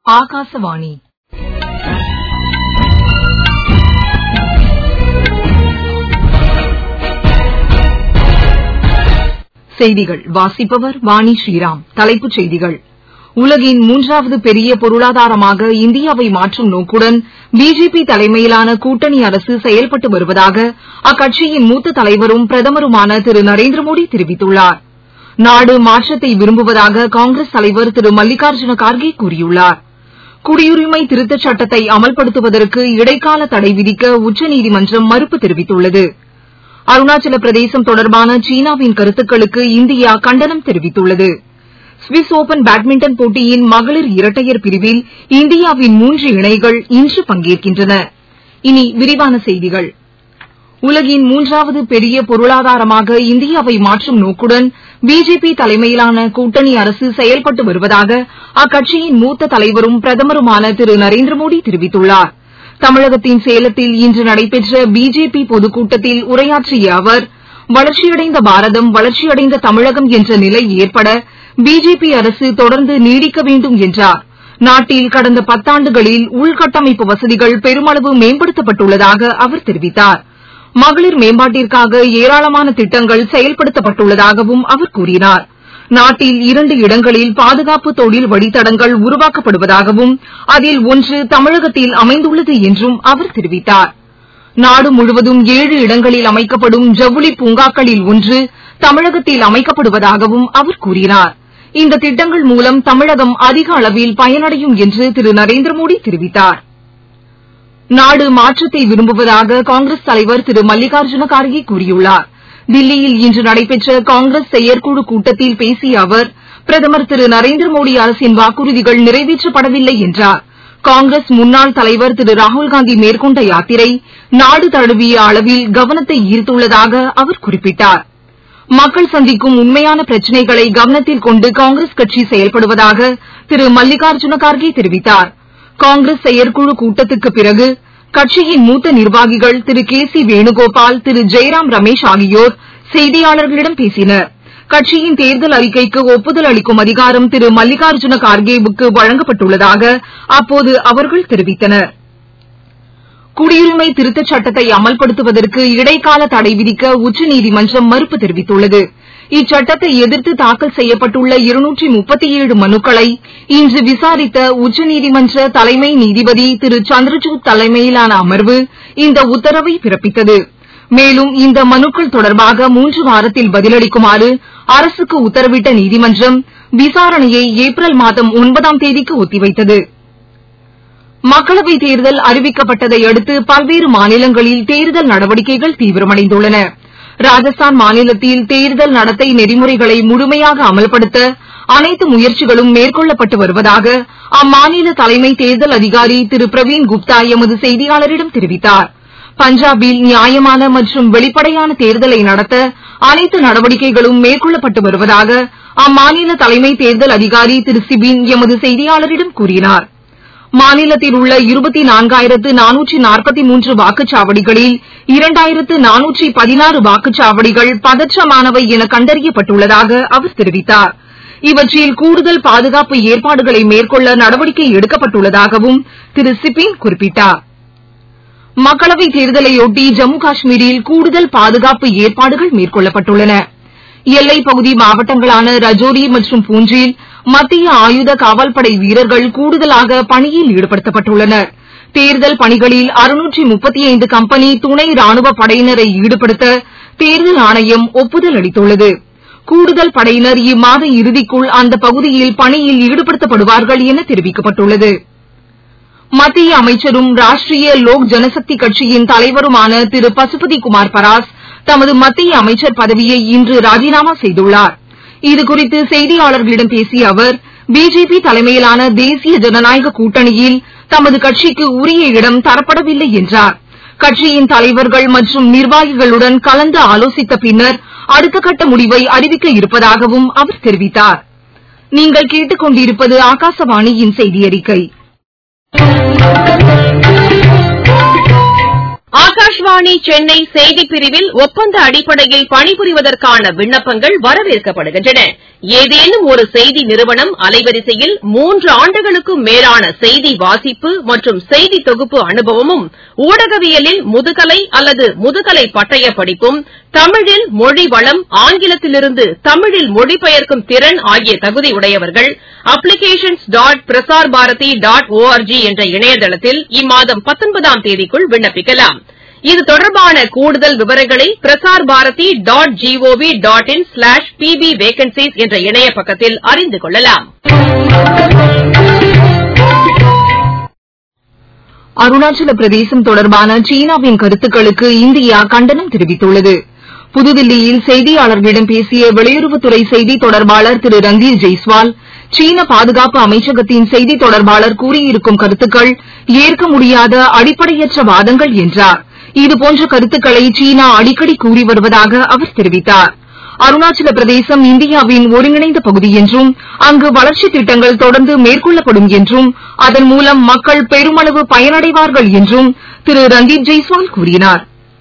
ஆகாசவாணி செய்திகள் வாசிப்பவர் வாணி ஸ்ரீராம் தலைப்புச் செய்திகள் உலகின் மூன்றாவது பெரிய பொருளாதாரமாக இந்தியாவை மாற்றும் நோக்குடன் பிஜேபி தலைமையிலான கூட்டணி அரசு செயல்பட்டு வருவதாக அக்கட்சியின் மூத்த தலைவரும் பிரதமருமான திரு நரேந்திரமோடி தெரிவித்துள்ளார் நாடு மாற்றத்தை விரும்புவதாக காங்கிரஸ் தலைவர் திரு மல்லிகார்ஜுன கார்கே கூறியுள்ளார் குடியுரிமை திருத்தச் சட்டத்தை அமல்படுத்துவதற்கு இடைக்கால தடை விதிக்க உச்சநீதிமன்றம் மறுப்பு தெரிவித்துள்ளது அருணாச்சல பிரதேசம் தொடர்பான சீனாவின் கருத்துக்களுக்கு இந்தியா கண்டனம் தெரிவித்துள்ளது சுவிஸ் ஒபன் பேட்மிண்டன் போட்டியின் மகளிர் இரட்டையர் பிரிவில் இந்தியாவின் மூன்று இணைகள் இன்று பங்கேற்கின்றன இனி விரிவான செய்திகள் உலகின் மூன்றாவது பெரிய பொருளாதாரமாக இந்தியாவை மாற்றும் நோக்குடன் பிஜேபி தலைமையிலான கூட்டணி அரசு செயல்பட்டு வருவதாக அக்கட்சியின் மூத்த தலைவரும் பிரதமருமான திரு நரேந்திரமோடி தெரிவித்துள்ளார் தமிழகத்தின் சேலத்தில் இன்று நடைபெற்ற பிஜேபி பொதுக்கூட்டத்தில் உரையாற்றிய அவர் வளர்ச்சியடைந்த பாரதம் வளர்ச்சியடைந்த தமிழகம் என்ற நிலை ஏற்பட பிஜேபி அரசு தொடர்ந்து நீடிக்க வேண்டும் என்றார் நாட்டில் கடந்த பத்தாண்டுகளில் உள்கட்டமைப்பு வசதிகள் பெருமளவு மேம்படுத்தப்பட்டுள்ளதாக அவர் தெரிவித்தார் மகளிர் மேம்பாட்டிற்காக ஏராளமான திட்டங்கள் செயல்படுத்தப்பட்டுள்ளதாகவும் அவர் கூறினார் நாட்டில் இரண்டு இடங்களில் பாதுகாப்பு தொழில் வழித்தடங்கள் உருவாக்கப்படுவதாகவும் அதில் ஒன்று தமிழகத்தில் அமைந்துள்ளது என்றும் அவர் தெரிவித்தார் நாடு முழுவதும் ஏழு இடங்களில் அமைக்கப்படும் ஜவுளி பூங்காக்களில் ஒன்று தமிழகத்தில் அமைக்கப்படுவதாகவும் அவர் கூறினார் இந்த திட்டங்கள் மூலம் தமிழகம் அதிக அளவில் பயனடையும் என்று திரு நரேந்திரமோடி தெரிவித்தார் நாடு மாற்றத்தை விரும்புவதாக காங்கிரஸ் தலைவர் திரு மல்லிகார்ஜுன கார்கே கூறியுள்ளார் தில்லியில் இன்று நடைபெற்ற காங்கிரஸ் செயற்குழு கூட்டத்தில் பேசிய அவர் பிரதமர் திரு நரேந்திரமோடி அரசின் வாக்குறுதிகள் நிறைவேற்றப்படவில்லை என்றார் காங்கிரஸ் முன்னாள் தலைவர் திரு ராகுல்காந்தி மேற்கொண்ட யாத்திரை நாடு தழுவிய அளவில் கவனத்தை ஈர்த்துள்ளதாக அவர் குறிப்பிட்டார் மக்கள் சந்திக்கும் உண்மையான பிரச்சினைகளை கவனத்தில் கொண்டு காங்கிரஸ் கட்சி செயல்படுவதாக திரு மல்லிகார்ஜுன கார்கே தெரிவித்தார் காங்கிரஸ் செயற்குழு கூட்டத்துக்கு பிறகு கட்சியின் மூத்த நிர்வாகிகள் திரு கே சி வேணுகோபால் திரு ஜெய்ராம் ரமேஷ் ஆகியோர் செய்தியாளர்களிடம் பேசினர் கட்சியின் தேர்தல் அறிக்கைக்கு ஒப்புதல் அளிக்கும் அதிகாரம் திரு மல்லிகார்ஜுன கார்கேவுக்கு வழங்கப்பட்டுள்ளதாக அப்போது அவர்கள் தெரிவித்தனர் குடியுரிமை திருத்தச் சட்டத்தை அமல்படுத்துவதற்கு இடைக்கால தடை விதிக்க உச்சநீதிமன்றம் மறுப்பு தெரிவித்துள்ளது இச்சட்டத்தை எதிர்த்து தாக்கல் செய்யப்பட்டுள்ள இருநூற்றி முப்பத்தி ஏழு மனுக்களை இன்று விசாரித்த உச்சநீதிமன்ற தலைமை நீதிபதி திரு சந்திரசூட் தலைமையிலான அமர்வு இந்த உத்தரவை பிறப்பித்தது மேலும் இந்த மனுக்கள் தொடர்பாக மூன்று வாரத்தில் பதிலளிக்குமாறு அரசுக்கு உத்தரவிட்ட நீதிமன்றம் விசாரணையை ஏப்ரல் மாதம் ஒன்பதாம் தேதிக்கு ஒத்திவைத்தது மக்களவைத் தேர்தல் அறிவிக்கப்பட்டதை அடுத்து பல்வேறு மாநிலங்களில் தேர்தல் நடவடிக்கைகள் தீவிரமடைந்துள்ளன ராஜஸ்தான் மாநிலத்தில் தேர்தல் நடத்தை நெறிமுறைகளை முழுமையாக அமல்படுத்த அனைத்து முயற்சிகளும் மேற்கொள்ளப்பட்டு வருவதாக அம்மாநில தலைமை தேர்தல் அதிகாரி திரு பிரவீன் குப்தா எமது செய்தியாளரிடம் தெரிவித்தார் பஞ்சாபில் நியாயமான மற்றும் வெளிப்படையான தேர்தலை நடத்த அனைத்து நடவடிக்கைகளும் மேற்கொள்ளப்பட்டு வருவதாக அம்மாநில தலைமை தேர்தல் அதிகாரி திரு சிபின் எமது செய்தியாளரிடம் கூறினார் மாநிலத்தில் உள்ள இருபத்தி நான்காயிரத்து நானூற்றி நாற்பத்தி மூன்று வாக்குச்சாவடிகளில் இரண்டாயிரத்து நானூற்றி பதினாறு வாக்குச்சாவடிகள் பதற்றமானவை என கண்டறியப்பட்டுள்ளதாக அவர் தெரிவித்தார் இவற்றில் கூடுதல் பாதுகாப்பு ஏற்பாடுகளை மேற்கொள்ள நடவடிக்கை எடுக்கப்பட்டுள்ளதாகவும் திரு சிபின் குறிப்பிட்டார் மக்களவைத் தேர்தலையொட்டி ஜம்மு காஷ்மீரில் கூடுதல் பாதுகாப்பு ஏற்பாடுகள் மேற்கொள்ளப்பட்டுள்ளன எல்லைப் பகுதி மாவட்டங்களான ரஜோரி மற்றும் பூஞ்சில் மத்திய ஆயுத காவல்படை வீரர்கள் கூடுதலாக பணியில் ஈடுபடுத்தப்பட்டுள்ளனர் தேர்தல் பணிகளில் அறுநூற்றி முப்பத்தி ஐந்து கம்பெனி துணை ராணுவ படையினரை ஈடுபடுத்த தேர்தல் ஆணையம் ஒப்புதல் அளித்துள்ளது கூடுதல் படையினர் இம்மாத இறுதிக்குள் அந்த பகுதியில் பணியில் ஈடுபடுத்தப்படுவார்கள் என தெரிவிக்கப்பட்டுள்ளது மத்திய அமைச்சரும் ராஷ்டிரிய லோக் ஜனசக்தி கட்சியின் தலைவருமான திரு பசுபதி குமார் பராஸ் தமது மத்திய அமைச்சர் பதவியை இன்று ராஜினாமா செய்துள்ளார் இதுகுறித்து செய்தியாளர்களிடம் பேசிய அவர் பிஜேபி தலைமையிலான தேசிய ஜனநாயக கூட்டணியில் தமது கட்சிக்கு உரிய இடம் தரப்படவில்லை என்றார் கட்சியின் தலைவர்கள் மற்றும் நிர்வாகிகளுடன் கலந்து ஆலோசித்த பின்னர் அடுத்த கட்ட முடிவை அறிவிக்க இருப்பதாகவும் அவர் தெரிவித்தார் நீங்கள் கேட்டுக் கொண்டிருப்பது ஆகாசவாணியின் செய்தி அறிக்கை ஆகாஷ்வாணி சென்னை செய்திப் பிரிவில் ஒப்பந்த அடிப்படையில் பணிபுரிவதற்கான விண்ணப்பங்கள் வரவேற்கப்படுகின்றன ஏதேனும் ஒரு செய்தி நிறுவனம் அலைவரிசையில் மூன்று ஆண்டுகளுக்கும் மேலான செய்தி வாசிப்பு மற்றும் செய்தி தொகுப்பு அனுபவமும் ஊடகவியலில் முதுகலை அல்லது முதுகலை பட்டய படிப்பும் தமிழில் மொழி வளம் ஆங்கிலத்திலிருந்து தமிழில் மொழிபெயர்க்கும் திறன் ஆகிய தகுதியுடையவர்கள் applications dot Prasar Bharati dot ORG என்ற இணையதளத்தில் இம்மாதம் பத்தொன்பதாம் தேதிக்குள் விண்ணப்பிக்கலாம் இது தொடர்பான கூடுதல் விவரங்களை Prasar Bharati dot GOV dot in slash PB vacancies என்ற இணைய பக்கத்தில் அறிந்து கொள்ளலாம் அருணாச்சல பிரதேசம் தொடர்பான சீனாவின் கருத்துக்களுக்கு இந்தியா கண்டனம் தெரிவித்துள்ளது புதுதில்லியில் செய்தியாளர்களிடம் பேசிய வெளியுறவுத்துறை செய்தி தொடர்பாளர் திரு ரந்தீர் ஜெய்ஸ்வால் சீன பாதுகாப்பு அமைச்சகத்தின் செய்தி தொடர்பாளர் கூறியிருக்கும் கருத்துக்கள் ஏற்க முடியாத அடிப்படையற்ற வாதங்கள் என்றார் இதுபோன்ற கருத்துக்களை சீனா அடிக்கடி கூறி வருவதாக அவர் தெரிவித்தார் அருணாச்சல பிரதேசம் இந்தியாவின் ஒருங்கிணைந்த பகுதி என்றும் அங்கு வளர்ச்சித் திட்டங்கள் தொடர்ந்து மேற்கொள்ளப்படும் என்றும் அதன் மூலம் மக்கள் பெருமளவு பயனடைவார்கள் என்றும் திரு ரந்தீப் ஜெய்ஸ்வால் கூறினார்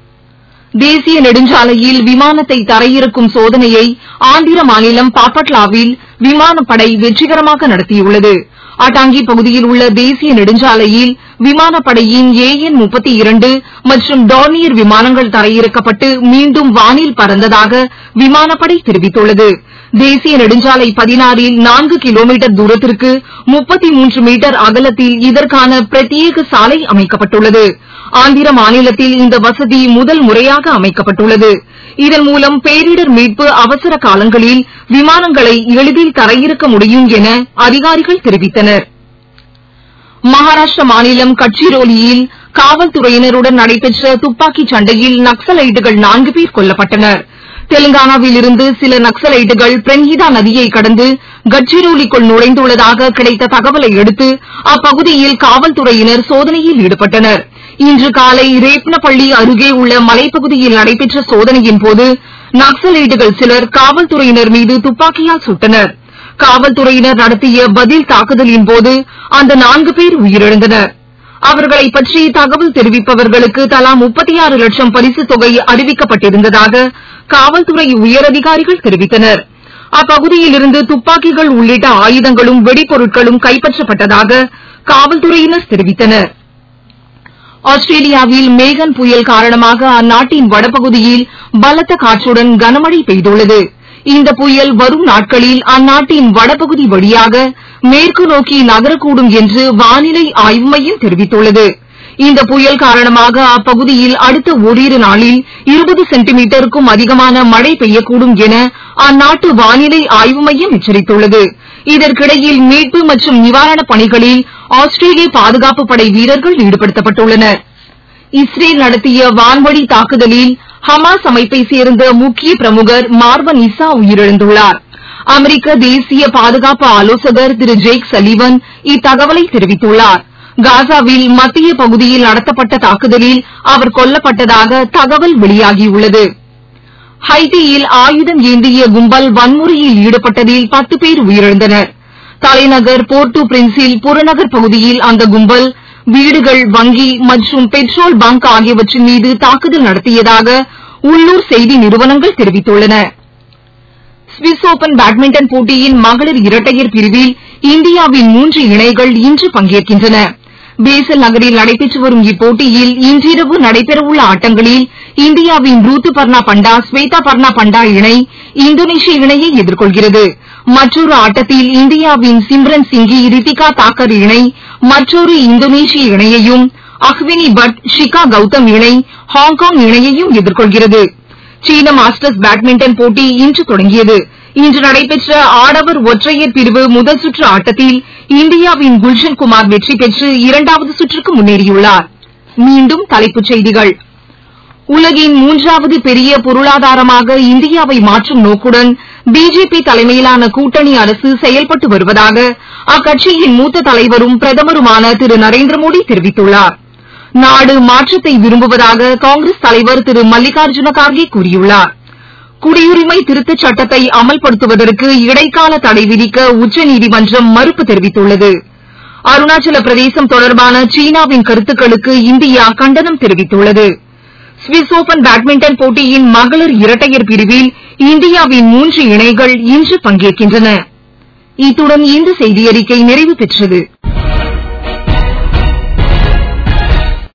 தேசிய நெடுஞ்சாலையில் விமானத்தை தரையிறக்கும் சோதனையை ஆந்திர மாநிலம் பாப்பட்லாவில் விமானப்படை வெற்றிகரமாக நடத்தியுள்ளது அட்டாங்கி பகுதியில் உள்ள தேசிய நெடுஞ்சாலையில் விமானப்படையின் ஏஎன் முப்பத்தி இரண்டு மற்றும் டார்னியர் விமானங்கள் தரையிறக்கப்பட்டு மீண்டும் வானில் பறந்ததாக விமானப்படை தெரிவித்துள்ளது தேசிய நெடுஞ்சாலை பதினாறில் நான்கு கிலோமீட்டர் தூரத்திற்கு முப்பத்தி மூன்று மீட்டர் அகலத்தில் இதற்கான பிரத்யேக சாலை அமைக்கப்பட்டுள்ளது ஆந்திர மாநிலத்தில் இந்த வசதி முதல் முறையாக அமைக்கப்பட்டுள்ளது இதன் மூலம் பேரிடர் மீட்பு அவசர காலங்களில் விமானங்களை எளிதில் தரையிறக்க முடியும் என அதிகாரிகள் தெரிவித்தனர் மகாராஷ்டிர மாநிலம் கட்சிரோலியில் காவல்துறையினருடன் நடைபெற்ற துப்பாக்கிச் சண்டையில் நக்சலைட்டுகள் நான்கு பேர் கொல்லப்பட்டனர் தெலுங்கானாவில் இருந்து சில நக்சலைட்டுகள் பிரன்ஹிதா நதியை கடந்து கட்சிரோலிக்குள் நுழைந்துள்ளதாக கிடைத்த தகவலை அடுத்து அப்பகுதியில் காவல்துறையினர் சோதனையில் ஈடுபட்டனர் இன்று காலை ரேப்னப்பள்ளி அருகே உள்ள மலைப்பகுதியில் நடைபெற்ற சோதனையின்போது நக்சலைட்டுகள் சிலர் காவல்துறையினர் மீது துப்பாக்கியால் சுட்டனர் காவல்துறையினர் நடத்திய பதில் தாக்குதலின்போது அந்த நான்கு பேர் உயிரிழந்தனர் அவர்களை பற்றி தகவல் தெரிவிப்பவர்களுக்கு தலா முப்பத்தி ஆறு லட்சம் பரிசுத் தொகை அறிவிக்கப்பட்டிருந்ததாக காவல்துறை உயரதிகாரிகள் தெரிவித்தனர் அப்பகுதியிலிருந்து துப்பாக்கிகள் உள்ளிட்ட ஆயுதங்களும் வெடிபொருட்களும் கைப்பற்றப்பட்டதாக காவல்துறையினர் தெரிவித்தனர் ஆஸ்திரேலியாவில் மேகன் புயல் காரணமாக அந்நாட்டின் வடபகுதியில் பலத்த காற்றுடன் கனமழை பெய்துள்ளது இந்த புயல் வரும் நாட்களில் அந்நாட்டின் வடபகுதி வழியாக மேற்கு நோக்கி நகரக்கூடும் என்று வானிலை ஆய்வு மையம் தெரிவித்துள்ளது இந்த புயல் காரணமாக அப்பகுதியில் அடுத்த ஓரிரு நாளில் இருபது சென்டிமீட்டருக்கும் அதிகமான மழை பெய்யக்கூடும் என அந்நாட்டு வானிலை ஆய்வு மையம் எச்சரித்துள்ளது இதற்கிடையில் மீட்பு மற்றும் நிவாரணப் பணிகளில் ஆஸ்திரேலிய பாதுகாப்பு படை வீரர்கள் ஈடுபடுத்தப்பட்டுள்ளனர் இஸ்ரேல் நடத்திய வான்வழி தாக்குதலில் ஹமாஸ் அமைப்பை சேர்ந்த முக்கிய பிரமுகர் மார்வன் இசா உயிரிழந்துள்ளார் அமெரிக்க தேசிய பாதுகாப்பு ஆலோசகர் திரு ஜேக் சலிவன் இத்தகவலை தெரிவித்துள்ளார் காசாவில் மத்திய பகுதியில் நடத்தப்பட்ட தாக்குதலில் அவர் கொல்லப்பட்டதாக தகவல் வெளியாகியுள்ளது ஹைட்டியில் ஆயுதம் ஏந்திய கும்பல் வன்முறையில் ஈடுபட்டதில் பத்து பேர் உயிரிழந்தனர் தலைநகர் போர்ட்டு பிரின்ஸில் புறநகர் பகுதியில் அந்த கும்பல் வீடுகள் வங்கி மற்றும் பெட்ரோல் பங்க் ஆகியவற்றின் மீது தாக்குதல் நடத்தியதாக உள்ளூர் செய்தி நிறுவனங்கள் தெரிவித்துள்ளன ஸ்விஸ் ஓபன் பேட்மிண்டன் போட்டியின் மகளிர் இரட்டையர் பிரிவில் இந்தியாவின் மூன்று இணைகள் இன்று பங்கேற்கின்றன பேசல் நகரில் நடைபெற்று வரும் இப்போட்டியில் இன்றிரவு நடைபெறவுள்ள ஆட்டங்களில் இந்தியாவின் ரூத்து பர்ணா பண்டா ஸ்வேதா பர்ணா பண்டா இணை இந்தோனேஷிய இணையை எதிர்கொள்கிறது மற்றொரு ஆட்டத்தில் இந்தியாவின் சிம்ரன் சிங்கி ரித்திகா தாக்கர் இணை மற்றொரு இந்தோனேஷிய இணையையும் அஹ்வினி பட் ஷிகா கௌதம் இணை ஹாங்காங் இணையையும் எதிர்கொள்கிறது சீன மாஸ்டர்ஸ் பேட்மிண்டன் போட்டி இன்று தொடங்கியது இன்று நடைபெற்ற ஆடவர் ஒற்றையர் பிரிவு முதல் சுற்று ஆட்டத்தில் இந்தியாவின் குல்ஷன் குமார் வெற்றி பெற்று இரண்டாவது சுற்றுக்கு முன்னேறியுள்ளார் மீண்டும் தலைப்புச் செய்திகள் உலகின் மூன்றாவது பெரிய பொருளாதாரமாக இந்தியாவை மாற்றும் நோக்குடன் பிஜேபி தலைமையிலான கூட்டணி அரசு செயல்பட்டு வருவதாக அக்கட்சியின் மூத்த தலைவரும் பிரதமருமான திரு நரேந்திர மோடி தெரிவித்துள்ளார் நாடு மாற்றத்தை விரும்புவதாக காங்கிரஸ் தலைவர் திரு மல்லிகார்ஜுன கார்கே கூறியுள்ளார் குடியுரிமை திருத்தச் சட்டத்தை அமல்படுத்துவதற்கு இடைக்கால தடை விதிக்க உச்சநீதிமன்றம் மறுப்பு தெரிவித்துள்ளது அருணாச்சல பிரதேசம் தொடர்பான சீனாவின் கருத்துக்களுக்கு இந்தியா கண்டனம் தெரிவித்துள்ளது சுவிஸ் ஓபன் பேட்மிண்டன் போட்டியின் மகளிர் இரட்டையர் பிரிவில் இந்தியாவின் மூன்று இணைகள் இன்று பங்கேற்கின்றன இத்துடன் இந்த செய்தியறிக்கை நிறைவு பெற்றது